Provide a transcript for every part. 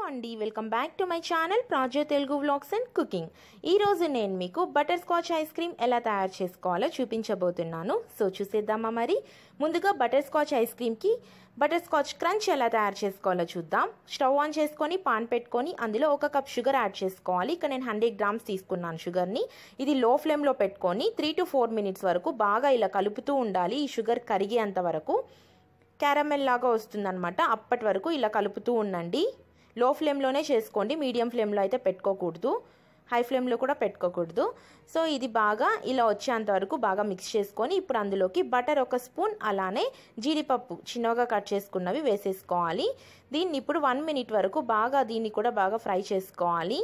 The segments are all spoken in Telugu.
అండి welcome back to my channel Prajo Telugu vlogs and cooking ఈరోజు నేను మీకు బటర్ స్కాచ్ ఐస్ క్రీమ్ ఎలా తయారు చేసుకోవాలో చూపించబోతున్నాను సో చూసేద్దామా మరి ముందుగా బటర్ స్కాచ్ ఐస్ క్రీమ్కి బటర్ స్కాచ్ క్రంచ్ ఎలా తయారు చేసుకోవాలో చూద్దాం స్టవ్ ఆన్ చేసుకొని పాన్ పెట్టుకొని అందులో ఒక కప్ షుగర్ యాడ్ చేసుకోవాలి ఇక్కడ నేను హండ్రెడ్ గ్రామ్స్ తీసుకున్నాను షుగర్ని ఇది లో ఫ్లేమ్లో పెట్టుకొని త్రీ టు ఫోర్ మినిట్స్ వరకు బాగా ఇలా కలుపుతూ ఉండాలి ఈ షుగర్ కరిగేంత వరకు క్యారమెల్ లాగా వస్తుందన్నమాట అప్పటి వరకు ఇలా కలుపుతూ ఉండండి లో ఫ్లేమ్లోనే చేసుకోండి మీడియం ఫ్లేమ్లో అయితే పెట్టుకోకూడదు హై ఫ్లేమ్లో కూడా పెట్టుకోకూడదు సో ఇది బాగా ఇలా వచ్చేంత వరకు బాగా మిక్స్ చేసుకొని ఇప్పుడు అందులోకి బటర్ ఒక స్పూన్ అలానే జీడిపప్పు చిన్నగా కట్ చేసుకున్నవి వేసేసుకోవాలి దీన్ని ఇప్పుడు వన్ మినిట్ వరకు బాగా దీన్ని కూడా బాగా ఫ్రై చేసుకోవాలి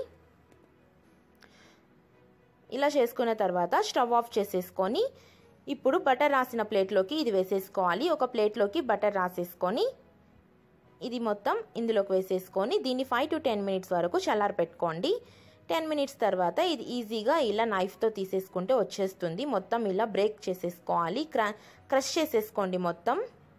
ఇలా చేసుకున్న తర్వాత స్టవ్ ఆఫ్ చేసేసుకొని ఇప్పుడు బటర్ రాసిన ప్లేట్లోకి ఇది వేసేసుకోవాలి ఒక ప్లేట్లోకి బటర్ రాసేసుకొని ఇది మొత్తం ఇందులోకి వేసేసుకొని దీన్ని ఫైవ్ టు టెన్ మినిట్స్ వరకు చల్లారి పెట్టుకోండి టెన్ మినిట్స్ తర్వాత ఇది ఈజీగా ఇలా నైఫ్తో తీసేసుకుంటే వచ్చేస్తుంది మొత్తం ఇలా బ్రేక్ చేసేసుకోవాలి క్ర క్రష్ చేసేసుకోండి మొత్తం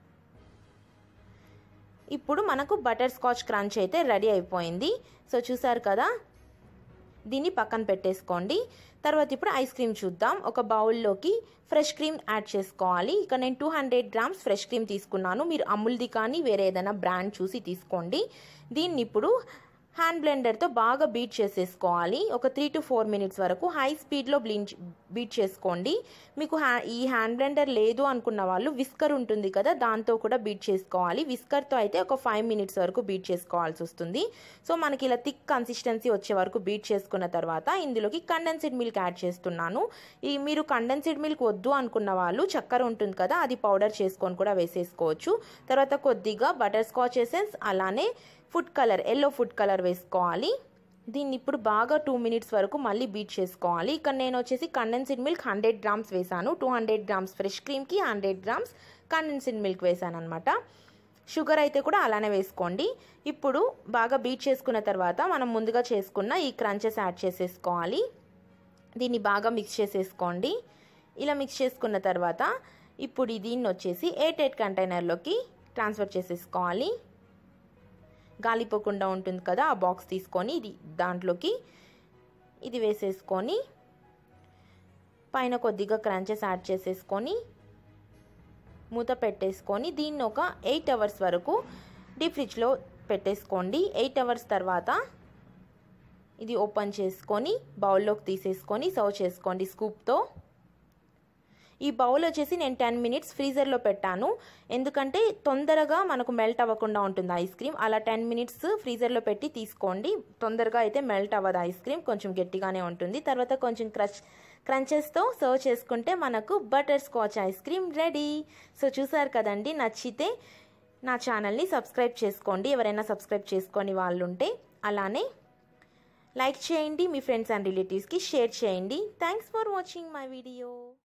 ఇప్పుడు మనకు బటర్ స్కాచ్ క్రంచ్ అయితే రెడీ అయిపోయింది సో చూసారు కదా దీన్ని పక్కన పెట్టేసుకోండి తర్వాత ఇప్పుడు ఐస్ క్రీమ్ చూద్దాం ఒక బౌల్లోకి ఫ్రెష్ క్రీమ్ యాడ్ చేసుకోవాలి ఇక నేను two hundred grams fresh cream తీసుకున్నాను మీరు అమూల్ది కానీ వేరే ఏదైనా బ్రాండ్ చూసి తీసుకోండి దీన్ని ఇప్పుడు హ్యాండ్ బ్లెండర్తో బాగా బీట్ చేసేసుకోవాలి ఒక త్రీ టు ఫోర్ మినిట్స్ వరకు హై స్పీడ్లో బ్లించ్ బీట్ చేసుకోండి మీకు హ్యా ఈ హ్యాండ్ బ్లెండర్ లేదు అనుకున్న వాళ్ళు విస్కర్ ఉంటుంది కదా దాంతో కూడా బీట్ చేసుకోవాలి విస్కర్తో అయితే ఒక ఫైవ్ మినిట్స్ వరకు బీట్ చేసుకోవాల్సి వస్తుంది సో మనకి ఇలా థిక్ కన్సిస్టెన్సీ వచ్చే వరకు బీట్ చేసుకున్న తర్వాత ఇందులోకి కండెన్స్డ్ మిల్క్ యాడ్ చేస్తున్నాను ఈ మీరు కండెన్స్డ్ మిల్క్ వద్దు అనుకున్న వాళ్ళు చక్కెర ఉంటుంది కదా అది పౌడర్ చేసుకొని కూడా వేసేసుకోవచ్చు తర్వాత కొద్దిగా బటర్ స్కాచ్ ఎసెన్స్ అలానే food colour yellow food colour వేసుకోవాలి దీన్ని ఇప్పుడు బాగా టూ మినిట్స్ వరకు మళ్ళీ బీట్ చేసుకోవాలి ఇక్కడ నేను వచ్చేసి కండెన్స్డ్ మిల్క్ హండ్రెడ్ గ్రామ్స్ వేసాను టూ హండ్రెడ్ గ్రామ్స్ ఫ్రెష్ క్రీమ్కి హండ్రెడ్ గ్రామ్స్ కండెన్స్డ్ మిల్క్ వేసాను అనమాట షుగర్ అయితే కూడా అలానే వేసుకోండి ఇప్పుడు బాగా బీట్ చేసుకున్న తర్వాత మనం ముందుగా చేసుకున్న ఈ క్రంచెస్ యాడ్ చేసేసుకోవాలి దీన్ని బాగా మిక్స్ చేసేసుకోండి ఇలా మిక్స్ చేసుకున్న తర్వాత ఇప్పుడు దీన్ని వచ్చేసి ఎయిట్ ఎయిట్ కంటైనర్లోకి ట్రాన్స్ఫర్ చేసేసుకోవాలి గాలిపోకుండా ఉంటుంది కదా ఆ బాక్స్ తీసుకొని ఇది దాంట్లోకి ఇది వేసేసుకొని పైన కొద్దిగా క్రంచెస్ యాడ్ చేసేసుకొని మూత పెట్టేసుకొని దీన్ని ఒక ఎయిట్ అవర్స్ వరకు డీప్ ఫ్రిడ్జ్లో పెట్టేసుకోండి ఎయిట్ అవర్స్ తర్వాత ఇది ఓపెన్ చేసుకొని బౌల్లోకి తీసేసుకొని సర్వ్ చేసుకోండి స్కూప్తో ఈ బౌల్ వచ్చేసి నేను టెన్ మినిట్స్ ఫ్రీజర్లో పెట్టాను ఎందుకంటే తొందరగా మనకు మెల్ట్ అవ్వకుండా ఉంటుంది ఐస్ క్రీమ్ అలా టెన్ మినిట్స్ ఫ్రీజర్లో పెట్టి తీసుకోండి తొందరగా అయితే మెల్ట్ అవ్వదు ఐస్ క్రీమ్ కొంచెం గట్టిగానే ఉంటుంది తర్వాత కొంచెం క్రచ్ క్రంచెస్తో సర్వ్ చేసుకుంటే మనకు butterscotch ice cream ready so చూసారు కదండి నచ్చితే నా ఛానల్ని సబ్స్క్రైబ్ చేసుకోండి ఎవరైనా సబ్స్క్రైబ్ చేసుకొని వాళ్ళు ఉంటే అలానే లైక్ చేయండి మీ ఫ్రెండ్స్ అండ్ రిలేటివ్స్కి షేర్ చేయండి thanks for watching my video